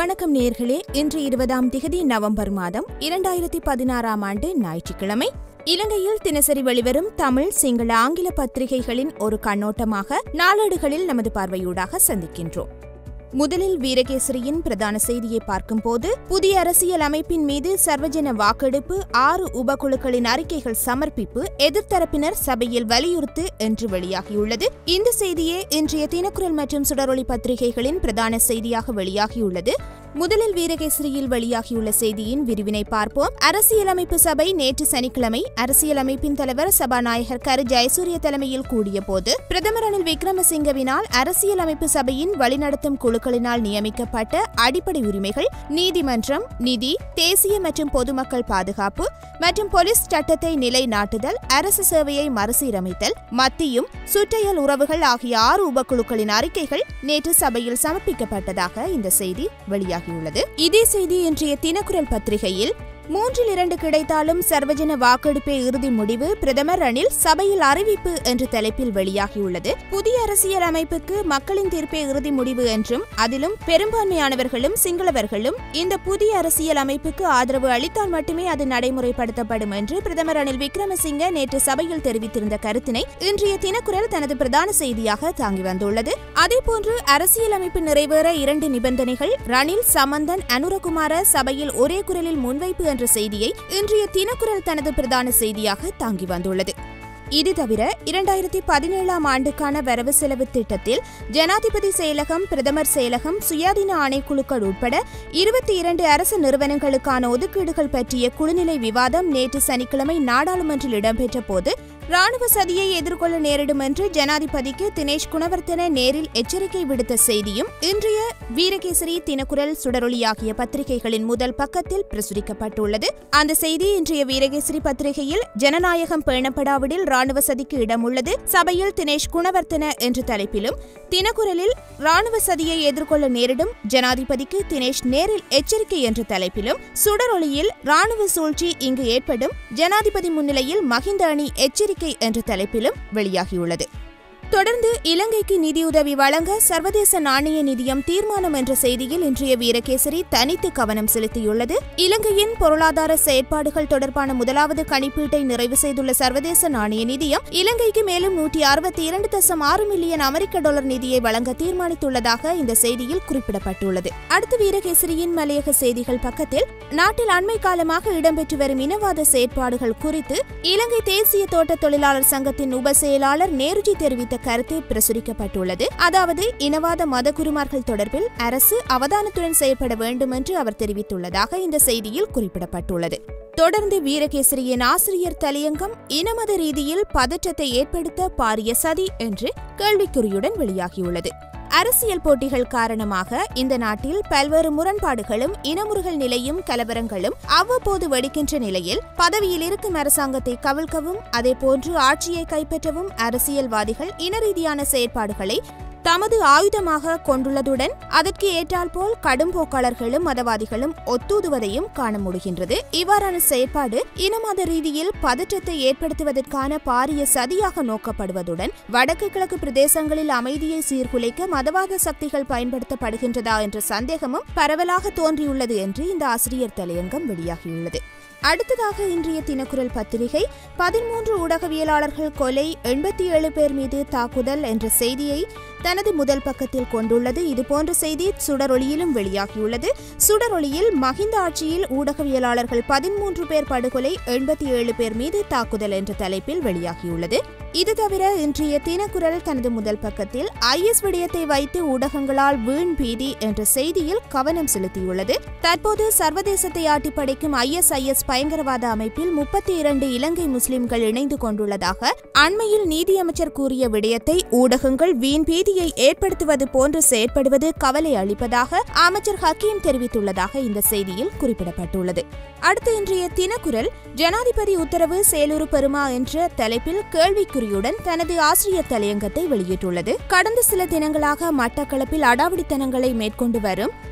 வணக்கம் நேர்களே இன்று இருபதாம் திகதி நவம்பர் மாதம் இரண்டாயிரத்தி பதினாறாம் ஆண்டு ஞாயிற்றுக்கிழமை இலங்கையில் தினசரி வெளிவரும் தமிழ் சிங்கள ஆங்கில பத்திரிகைகளின் ஒரு கண்ணோட்டமாக நாளேடுகளில் நமது பார்வையூடாக சந்திக்கின்றோம் முதலில் வீரகேசரியின் பிரதான செய்தியை பார்க்கும்போது புதிய அரசியல் அமைப்பின் மீது சர்வஜன வாக்கெடுப்பு ஆறு உபகுழுக்களின் அறிக்கைகள் சமர்ப்பிப்பு எதிர்த்தரப்பினர் சபையில் வலியுறுத்து என்று வெளியாகியுள்ளது இந்த செய்தியே இன்றைய தினக்குரல் மற்றும் சுடரொளி பத்திரிகைகளின் பிரதான செய்தியாக வெளியாகியுள்ளது முதலில் வீரகேசரியில் வெளியாகியுள்ள செய்தியின் விரிவினை பார்ப்போம் அரசியலமைப்பு சபை நேற்று சனிக்கிழமை அரசியலமைப்பின் தலைவர் சபாநாயகர் கரு ஜெயசூரிய தலைமையில் கூடிய போது பிரதமர் ரணில் விக்ரமசிங்கவினால் அரசியலமைப்பு சபையின் வழிநடத்தும் குழுக்களினால் நியமிக்கப்பட்ட அடிப்படை உரிமைகள் நீதிமன்றம் நிதி தேசிய மற்றும் பொதுமக்கள் பாதுகாப்பு மற்றும் போலீஸ் சட்டத்தை நிலைநாட்டுதல் அரசு சேவையை மறுசீரமைத்தல் மத்தியும் சுற்றையல் உறவுகள் ஆகிய ஆறு உபக்குழுக்களின் அறிக்கைகள் நேற்று சபையில் சமர்ப்பிக்கப்பட்டதாக இந்த செய்தி வெளியாகியுள்ளது இதே செய்தி இன்றைய தினக்குரல் பத்திரிகையில் மூன்றில் இரண்டு கிடைத்தாலும் சர்வஜன வாக்கெடுப்பே இறுதி முடிவு பிரதமர் ரணில் சபையில் அறிவிப்பு என்ற தலைப்பில் வெளியாகியுள்ளது புதிய அரசியல் அமைப்புக்கு மக்களின் தீர்ப்பே இறுதி முடிவு என்றும் அதிலும் பெரும்பான்மையானவர்களும் சிங்களவர்களும் இந்த புதிய அரசியல் அமைப்புக்கு ஆதரவு அளித்தால் மட்டுமே அது நடைமுறைப்படுத்தப்படும் என்று பிரதமர் ரணில் விக்ரமசிங்க நேற்று சபையில் தெரிவித்திருந்த கருத்தினை இன்றைய தினக்குரல் தனது பிரதான செய்தியாக தாங்கி வந்துள்ளது அதேபோன்று அரசியலமைப்பு நிறைவேற இரண்டு நிபந்தனைகள் ரணில் சமந்தன் அனுரகுமார சபையில் ஒரே குரலில் முன்வைப்பு என்ற செய்தியை இன்றைய தினக்குரல் தனது பிரதான செய்தியாக தாங்கி வந்துள்ளது இது தவிர இரண்டாயிரத்தி பதினேழாம் ஆண்டுக்கான வரவு செலவு திட்டத்தில் ஜனாதிபதி செயலகம் பிரதமர் செயலகம் சுயாதீன ஆணைக்குழுக்கள் உட்பட இருபத்தி இரண்டு அரசு நிறுவனங்களுக்கான ஒதுக்கீடுகள் பற்றிய குழுநிலை விவாதம் நேற்று சனிக்கிழமை நாடாளுமன்றில் இடம்பெற்ற போது ராணுவ சதியை எதிர்கொள்ள நேரிடும் என்று ஜனாதிபதிக்கு தினேஷ் குணவர்த்தன நேரில் எச்சரிக்கை விடுத்த செய்தியும் இன்றைய வீரகேசரி தினக்குரல் சுடரொளி ஆகிய பத்திரிகைகளின் முதல் பக்கத்தில் பிரசுரிக்கப்பட்டுள்ளது அந்த செய்தி இன்றைய வீரகேசரி பத்திரிகையில் ஜனநாயகம் பேணப்படாவிடில் ராணுவ சதிக்கு இடம் உள்ளது சபையில் தினேஷ் குணவர்த்தன என்ற தலைப்பிலும் தினக்குரலில் ராணுவ சதியை எதிர்கொள்ள நேரிடும் ஜனாதிபதிக்கு தினேஷ் நேரில் எச்சரிக்கை என்ற தலைப்பிலும் சுடரொளியில் ராணுவ சூழ்ச்சி இங்கு ஏற்படும் ஜனாதிபதி முன்னிலையில் மஹிந்த அணி எச்சரிக்கை என்ற தலைப்பிலும் வெளியாகியுள்ளது தொடர்ந்து இலங்கைக்கு நிதியுதவி வழங்க சர்வதேச நாணய நிதியம் தீர்மானம் என்ற செய்தியில் இன்றைய வீரகேசரி தனித்து கவனம் செலுத்தியுள்ளது இலங்கையின் பொருளாதார செயற்பாடுகள் தொடர்பான முதலாவது கணிப்பீட்டை நிறைவு செய்துள்ள சர்வதேச நாணய நிதியம் இலங்கைக்கு மேலும் நூற்றி அறுபத்தி இரண்டு தசம் ஆறு மில்லியன் அமெரிக்க டாலர் நிதியை வழங்க தீர்மானித்துள்ளதாக இந்த செய்தியில் குறிப்பிடப்பட்டுள்ளது அடுத்து வீரகேசரியின் மலையக செய்திகள் பக்கத்தில் நாட்டில் அண்மை காலமாக இடம்பெற்று வரும் இனவாத செயற்பாடுகள் குறித்து இலங்கை தேசிய தோட்ட தொழிலாளர் சங்கத்தின் உப செயலாளர் நேருஜி தெரிவித்த கருத்து பிரசுரிக்கப்பட்டுள்ளது அதாவது இனவாத மதகுருமார்கள் தொடர்பில் அரசு அவதானத்துடன் செயல்பட வேண்டும் என்று அவர் தெரிவித்துள்ளதாக இந்த செய்தியில் குறிப்பிடப்பட்டுள்ளது தொடர்ந்து வீரகேசரியின் ஆசிரியர் தலையங்கம் இனமத ரீதியில் பதற்றத்தை ஏற்படுத்த பாரிய சதி என்று கேள்விக்குறியுடன் வெளியாகியுள்ளது அரசியல் போட்டிகள் காரணமாக இந்த நாட்டில் பல்வேறு முரண்பாடுகளும் இனமுறுகல் நிலையும் கலவரங்களும் அவ்வப்போது வெடிக்கின்ற நிலையில் பதவியில் இருக்கும் அரசாங்கத்தை கவிழ்க்கவும் அதேபோன்று ஆட்சியை கைப்பற்றவும் அரசியல்வாதிகள் இனரீதியான செயற்பாடுகளை தமது ஆயுதமாக கொண்டுள்ளதுடன் அதற்கு ஏற்றாற்போல் கடும் போக்காளர்களும் மதவாதிகளும் ஒத்தூதுவதையும் காண முடிகின்றது இவ்வாறான செயற்பாடு இனமத ரீதியில் பதற்றத்தை ஏற்படுத்துவதற்கான பாரிய சதியாக நோக்கப்படுவதுடன் வடக்கு கிழக்கு பிரதேசங்களில் அமைதியை சீர்குலைக்க மதவாத சக்திகள் பயன்படுத்தப்படுகின்றதா என்ற சந்தேகமும் பரவலாக தோன்றியுள்ளது என்று இந்த ஆசிரியர் தலையங்கம் வெளியாகியுள்ளது அடுத்ததாக இன்றைய தினக்குரல் பத்திரிகை பதிமூன்று ஊடகவியலாளர்கள் கொலை எண்பத்தி ஏழு பேர் மீது தாக்குதல் என்ற செய்தியை தனது முதல் பக்கத்தில் கொண்டுள்ளது இதுபோன்ற செய்தி சுடரொளியிலும் வெளியாகியுள்ளது சுடரொளியில் மஹிந்த ஆட்சியில் ஊடகவியலாளர்கள் பதிமூன்று பேர் படுகொலை எண்பத்தி ஏழு பேர் மீது தாக்குதல் என்ற தலைப்பில் வெளியாகியுள்ளது இது தவிர இன்றைய தினக்குரல் தனது முதல் பக்கத்தில் ஐஎஸ் விடயத்தை வைத்து ஊடகங்களால் வீண் பீதி என்ற செய்தியில் கவனம் செலுத்தியுள்ளது தற்போது சர்வதேசத்தை ஆட்டி படைக்கும் ஐஎஸ்ஐஎஸ் பயங்கரவாத அமைப்பில் முப்பத்தி இரண்டு இலங்கை முஸ்லிம்கள் இணைந்து கொண்டுள்ளதாக அண்மையில் நீதியமைச்சர் கூறிய விடயத்தை ஊடகங்கள் வீண் பீதியை ஏற்படுத்துவது போன்று செயற்படுவது கவலை அளிப்பதாக அமைச்சர் ஹக்கீம் தெரிவித்துள்ளதாக இந்த செய்தியில் குறிப்பிடப்பட்டுள்ளது அடுத்து இன்றைய தினக்குரல் ஜனாதிபதி உத்தரவு செயலுறு பெறுமா என்ற தலைப்பில் கேள்விக்குறியுடன் தனது ஆசிரியர் தலையங்கத்தை வெளியிட்டுள்ளது கடந்த சில தினங்களாக மட்டக்களப்பில் அடாவடித்தனங்களை மேற்கொண்டு வரும்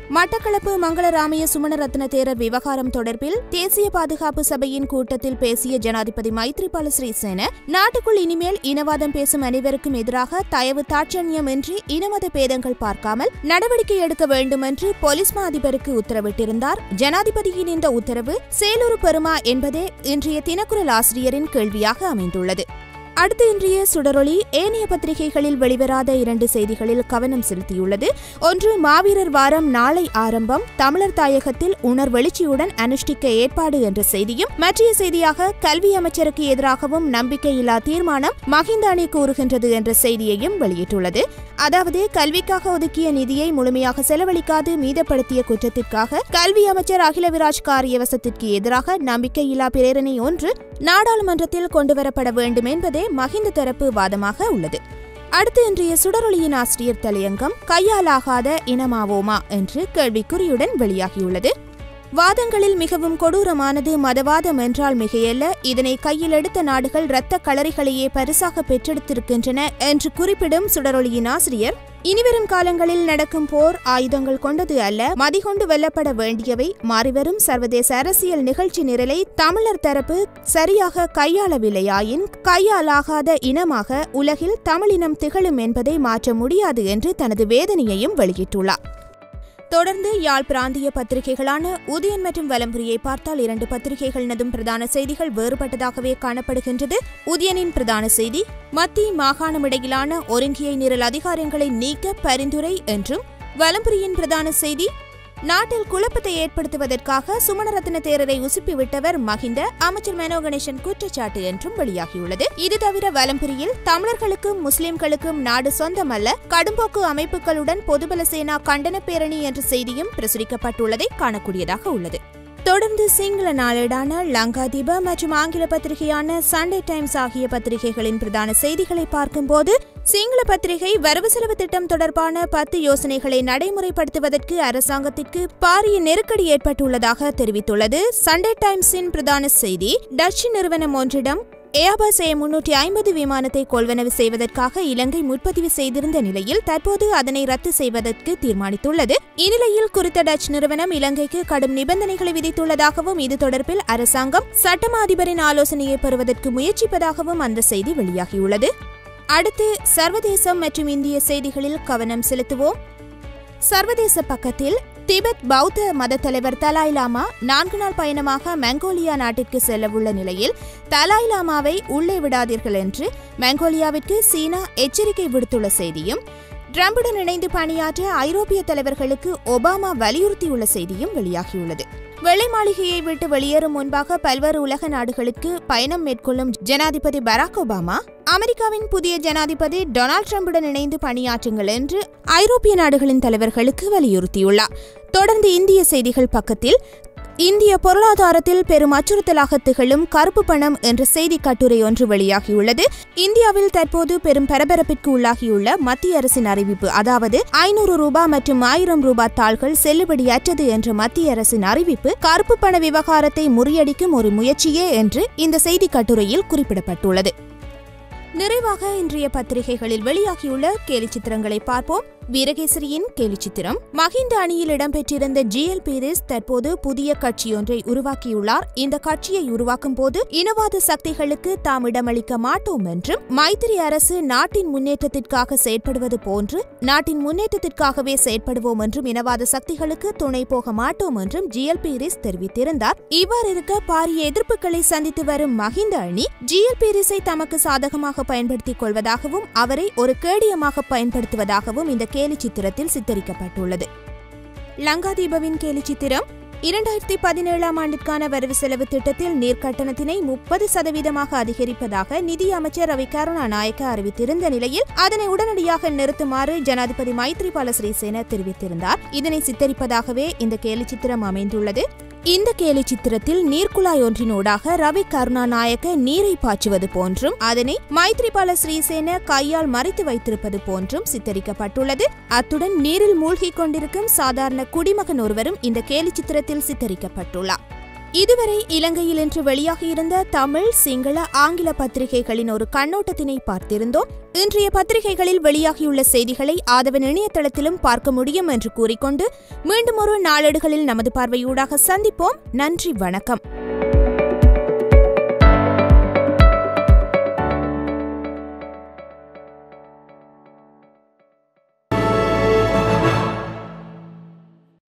மட்டக்களப்பு மங்களராமய சுமணரத்ன தேரர் விவகாரம் தொடர்பில் தேசிய பாதுகாப்பு சபையின் கூட்டத்தில் பேசிய ஜனாதிபதி மைத்ரிபால சிறிசேன நாட்டுக்குள் இனிமேல் இனவாதம் பேசும் அனைவருக்கும் எதிராக தயவு தாட்சண்யமின்றி இனமத பேதங்கள் பார்க்காமல் நடவடிக்கை எடுக்க வேண்டும் என்று போலீஸ் மா அதிபருக்கு உத்தரவிட்டிருந்தார் ஜனாதிபதியின் இந்த உத்தரவு சேலூரு பெருமா என்பதே இன்றைய தினக்குரல் ஆசிரியரின் கேள்வியாக அமைந்துள்ளது அடுத்து இன்றைய சுடரொளி ஏனைய பத்திரிகைகளில் வெளிவராத இரண்டு செய்திகளில் கவனம் செலுத்தியுள்ளது ஒன்று மாவீரர் வாரம் நாளை ஆரம்பம் தமிழர் தாயகத்தில் உணர்வெழுச்சியுடன் அனுஷ்டிக்க ஏற்பாடு என்ற செய்தியும் மற்றைய செய்தியாக கல்வி அமைச்சருக்கு எதிராகவும் நம்பிக்கையில்லா தீர்மானம் மஹிந்த அணி கூறுகின்றது என்ற செய்தியையும் வெளியிட்டுள்ளது அதாவது கல்விக்காக ஒதுக்கிய நிதியை முழுமையாக செலவழிக்காது மீதப்படுத்திய குற்றத்திற்காக கல்வி அமைச்சர் அகில விராஜ் காரியவசத்திற்கு எதிராக நம்பிக்கையில்லா பிரேரணை ஒன்று நாடாளுமன்றத்தில் கொண்டுவரப்பட வேண்டும் என்பதே மஹிந்த தரப்பு வாதமாக உள்ளது அடுத்து இன்றைய சுடரொளியின் ஆசிரியர் தலையங்கம் கையாலாகாத இனமாவோமா என்று கேள்விக்குறியுடன் வெளியாகியுள்ளது வாதங்களில் மிகவும் கொடூரமானது மதவாதம் என்றால் மிகையல்ல இதனை கையில் எடுத்த நாடுகள் இரத்த களரிகளையே பரிசாக பெற்றெடுத்திருக்கின்றன என்று குறிப்பிடும் சுடரொளியின் ஆசிரியர் இனிவரும் காலங்களில் நடக்கும் போர் ஆயுதங்கள் கொண்டது அல்ல மதிகொண்டு வெல்லப்பட வேண்டியவை மாறிவரும் சர்வதேச அரசியல் நிகழ்ச்சி நிரலை தமிழர் தரப்பு சரியாக கையாளவில்லையாயின் கையாலாகாத இனமாக உலகில் தமிழினம் திகழும் என்பதை மாற்ற முடியாது என்று தனது வேதனையையும் வெளியிட்டுள்ளார் தொடர்ந்து யாழ் பிராந்திய பத்திரிகைகளான உதயன் மற்றும் வலம்புரியை பார்த்தால் இரண்டு பத்திரிகைகளினதும் பிரதான செய்திகள் வேறுபட்டதாகவே காணப்படுகின்றது உதயனின் பிரதான செய்தி மத்திய மாகாணம் இடையிலான ஒருங்கிய நிரல் அதிகாரங்களை நீக்க பரிந்துரை என்றும் வலம்புரியின் பிரதான செய்தி நாட்டில் குழப்பத்தை ஏற்படுத்துவதற்காக சுமணரத்ன தேரரை உசுப்பிவிட்டவர் மஹிந்த அமைச்சர் மனோ கணேசன் குற்றச்சாட்டு என்றும் வெளியாகியுள்ளது இது தவிர வலம்புரியில் தமிழர்களுக்கும் முஸ்லிம்களுக்கும் நாடு சொந்தமல்ல கடும்போக்கு அமைப்புகளுடன் பொதுபல சேனா கண்டன பேரணி என்ற செய்தியும் பிரசுரிக்கப்பட்டுள்ளதை காணக்கூடியதாக உள்ளது தொடர்ந்து சிங்கள நாளேடான லங்காதீப மற்றும் ஆங்கில பத்திரிகையான சண்டே டைம்ஸ் ஆகிய பத்திரிகைகளின் பிரதான செய்திகளை பார்க்கும்போது சிங்கள பத்திரிகை வரவு செலவு திட்டம் தொடர்பான பத்து யோசனைகளை நடைமுறைப்படுத்துவதற்கு அரசாங்கத்திற்கு பாரிய நெருக்கடி ஏற்பட்டுள்ளதாக தெரிவித்துள்ளது சண்டே டைம்ஸின் பிரதான செய்தி டச் நிறுவனம் ஒன்றிடம் ஏர்பஸ் ஏ முன்னூற்றி ஐம்பது விமானத்தை கொள்வனவு செய்வதற்காக இலங்கை முற்பதிவு செய்திருந்த நிலையில் தற்போது அதனை ரத்து செய்வதற்கு தீர்மானித்துள்ளது இந்நிலையில் குறித்த டச் நிறுவனம் இலங்கைக்கு கடும் நிபந்தனைகளை விதித்துள்ளதாகவும் இது தொடர்பில் அரசாங்கம் சட்டமா அதிபரின் ஆலோசனையை பெறுவதற்கு முயற்சிப்பதாகவும் அந்த செய்தி வெளியாகியுள்ளது அடுத்து சர்வதேசம் மற்றும் இந்திய செய்திகளில் கவனம் செலுத்துவோம் சர்வதேச பக்கத்தில் திபெத் பௌத்த மத தலைவர் தலாய் லாமா நான்கு நாள் பயணமாக மங்கோலியா நாட்டிற்கு செல்லவுள்ள நிலையில் தலாய் லாமாவை உள்ளே விடாதீர்கள் என்று மங்கோலியாவிற்கு சீனா எச்சரிக்கை விடுத்துள்ள செய்தியும் ட்ரம்புடன் இணைந்து பணியாற்ற ஐரோப்பிய தலைவர்களுக்கு ஒபாமா வலியுறுத்தியுள்ள செய்தியும் வெளியாகியுள்ளது வெள்ளை மாளிகையை விட்டு வெளியேறும் முன்பாக பல்வேறு உலக நாடுகளுக்கு பயணம் மேற்கொள்ளும் ஜனாதிபதி பராக் ஒபாமா அமெரிக்காவின் புதிய ஜனாதிபதி டொனால்ட் ட்ரம்புடன் இணைந்து பணியாற்றுங்கள் என்று ஐரோப்பிய நாடுகளின் தலைவர்களுக்கு வலியுறுத்தியுள்ளார் தொடர்ந்து இந்திய செய்திகள் பக்கத்தில் இந்திய பொருளாதாரத்தில் பெரும் அச்சுறுத்தலாக திகழும் கருப்பு பணம் என்ற செய்தி கட்டுரை ஒன்று வெளியாகியுள்ளது இந்தியாவில் தற்போது பெரும் பரபரப்பிற்கு உள்ளாகியுள்ள மத்திய அரசின் அறிவிப்பு அதாவது ஐநூறு ரூபாய் மற்றும் ஆயிரம் ரூபாய் தாள்கள் செல்லுபடியற்றது என்ற மத்திய அரசின் அறிவிப்பு கருப்பு பண விவகாரத்தை முறியடிக்கும் ஒரு முயற்சியே என்று இந்த செய்தி கட்டுரையில் குறிப்பிடப்பட்டுள்ளது நிறைவாக இன்றைய பத்திரிகைகளில் வெளியாகியுள்ள கேலி சித்திரங்களை பார்ப்போம் வீரகேசரியின் கேலிச்சித்திரம் மஹிந்த அணியில் இடம்பெற்றிருந்த ஜிஎல் பீரிஸ் தற்போது புதிய கட்சியொன்றை உருவாக்கியுள்ளார் இந்த கட்சியை உருவாக்கும் போது இனவாத சக்திகளுக்கு தாம் இடமளிக்க மாட்டோம் என்றும் மைத்திரி அரசு நாட்டின் முன்னேற்றத்திற்காக செயற்படுவது போன்று நாட்டின் முன்னேற்றத்திற்காகவே செயற்படுவோம் என்றும் இனவாத சக்திகளுக்கு துணை போக மாட்டோம் என்றும் ஜிஎல் பீரிஸ் தெரிவித்திருந்தார் இவ்வாறு இருக்க பாரிய எதிர்ப்புகளை சந்தித்து வரும் மஹிந்த அணி ஜிஎல் பீரிஸை தமக்கு சாதகமாக பயன்படுத்திக் கொள்வதாகவும் அவரை ஒரு கேடியமாக பயன்படுத்துவதாகவும் இந்த கேலி சித்திரத்தில் சித்தரிக்கப்பட்டுள்ளது லங்காதீபவின் கேலி சித்திரம் இரண்டாயிரத்தி பதினேழாம் ஆண்டிற்கான வரவு செலவு திட்டத்தில் நீர்க்கட்டணத்தினை முப்பது சதவீதமாக அதிகரிப்பதாக நிதி அமைச்சர் ரவி கருணாநாயக்க அறிவித்திருந்த நிலையில் அதனை உடனடியாக நிறுத்துமாறு ஜனாதிபதி மைத்ரிபால சிறிசேன தெரிவித்திருந்தார் இதனை சித்தரிப்பதாகவே இந்த கேலி சித்திரம் அமைந்துள்ளது இந்த கேலி சித்திரத்தில் நீர்க்குழாய் ஒன்றினூடாக ரவி கருணாநாயக்க நீரை பாய்ச்சுவது போன்றும் அதனை மைத்ரிபால ஸ்ரீசேன கையால் மறைத்து வைத்திருப்பது போன்றும் சித்தரிக்கப்பட்டுள்ளது அத்துடன் நீரில் மூழ்கிக் கொண்டிருக்கும் சாதாரண குடிமகன் ஒருவரும் இந்த கேலி சித்திரத்தில் சித்தரிக்கப்பட்டுள்ளார் இதுவரை இலங்கையில் இன்று வெளியாகியிருந்த தமிழ் சிங்கள ஆங்கில பத்திரிகைகளின் ஒரு கண்ணோட்டத்தினை பார்த்திருந்தோம் இன்றைய பத்திரிகைகளில் வெளியாகியுள்ள செய்திகளை ஆதவன் இணையதளத்திலும் பார்க்க முடியும் என்று கூறிக்கொண்டு மீண்டும் ஒரு நாளேடுகளில் நமது பார்வையூடாக சந்திப்போம் நன்றி வணக்கம்